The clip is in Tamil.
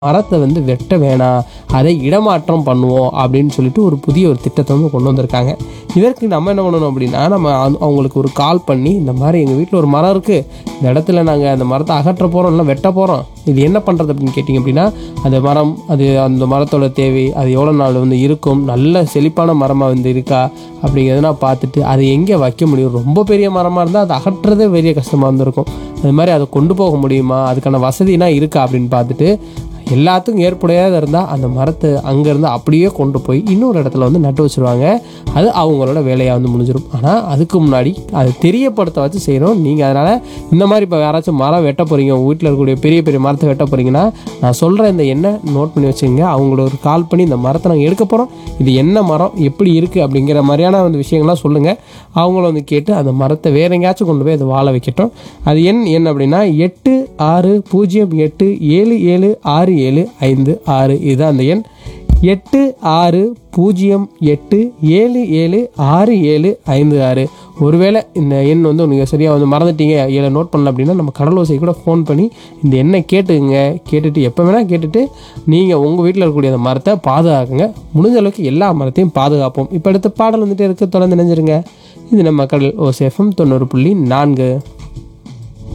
மரத்தை வந்து வெட்ட வேணாம் அதை இடமாற்றம் பண்ணுவோம் அப்படின்னு சொல்லிட்டு ஒரு புதிய ஒரு திட்டத்தை வந்து கொண்டு வந்திருக்காங்க இதற்கு நம்ம என்ன பண்ணணும் அப்படின்னா நம்ம அந்த- அவங்களுக்கு ஒரு கால் பண்ணி இந்த மாதிரி எங்கள் வீட்டில் ஒரு மரம் இருக்குது இந்த இடத்துல நாங்கள் அந்த மரத்தை அகற்ற போகிறோம் இல்லை வெட்ட போகிறோம் இது என்ன பண்ணுறது அப்படின்னு கேட்டிங்க அப்படின்னா அந்த மரம் அது அந்த மரத்தோட தேவை அது எவ்வளோ நாள் வந்து இருக்கும் நல்ல செழிப்பான மரமாக வந்து இருக்கா அப்படிங்கிறதெல்லாம் பார்த்துட்டு அதை எங்கே வைக்க முடியும் ரொம்ப பெரிய மரமாக இருந்தால் அதை அகற்றுறதே பெரிய கஷ்டமாக இருந்திருக்கும் அது மாதிரி அதை கொண்டு போக முடியுமா அதுக்கான வசதினா இருக்கா அப்படின்னு பார்த்துட்டு எல்லாத்துக்கும் ஏற்புடையாக இருந்தால் அந்த மரத்தை அங்கேருந்து அப்படியே கொண்டு போய் இன்னொரு இடத்துல வந்து நட்டு வச்சுருவாங்க அது அவங்களோட வேலையாக வந்து முடிஞ்சிடும் ஆனால் அதுக்கு முன்னாடி அதை தெரியப்படுத்த வச்சு செய்யணும் நீங்கள் அதனால் இந்த மாதிரி இப்போ யாராச்சும் மரம் வெட்ட போகிறீங்க உங்கள் வீட்டில் இருக்கக்கூடிய பெரிய பெரிய மரத்தை வெட்ட போகிறீங்கன்னா நான் சொல்கிற இந்த எண்ணெய் நோட் பண்ணி வச்சுக்கோங்க அவங்கள ஒரு கால் பண்ணி இந்த மரத்தை நாங்கள் எடுக்க போகிறோம் இது என்ன மரம் எப்படி இருக்குது அப்படிங்கிற மாதிரியான வந்து விஷயங்கள்லாம் சொல்லுங்கள் அவங்கள வந்து கேட்டு அந்த மரத்தை வேற எங்கேயாச்சும் கொண்டு போய் அதை வாழ வைக்கட்டும் அது எண் என்ன அப்படின்னா எட்டு ஆறு பூஜ்ஜியம் எட்டு ஏழு ஏழு ஆறு ஏழு ஐந்து ஆறு இதுதான் அந்த எண் எட்டு ஆறு பூஜ்ஜியம் எட்டு ஏழு ஏழு ஆறு ஏழு ஐந்து ஆறு ஒருவேளை இந்த எண் வந்து நீங்கள் சரியாக வந்து மறந்துட்டீங்க ஏழை நோட் பண்ணல அப்படின்னா நம்ம கடலோசை கூட ஃபோன் பண்ணி இந்த எண்ணை கேட்டுங்க கேட்டுட்டு எப்போ வேணால் கேட்டுட்டு நீங்கள் உங்கள் வீட்டில் இருக்கக்கூடிய அந்த மரத்தை பாதுகாக்குங்க முடிஞ்ச அளவுக்கு எல்லா மரத்தையும் பாதுகாப்போம் இப்போ அடுத்த பாடல் வந்துட்டு இருக்க தொடர்ந்து நினைஞ்சிருங்க இது நம்ம கடல் ஓசேஃபம் தொண்ணூறு புள்ளி நான்கு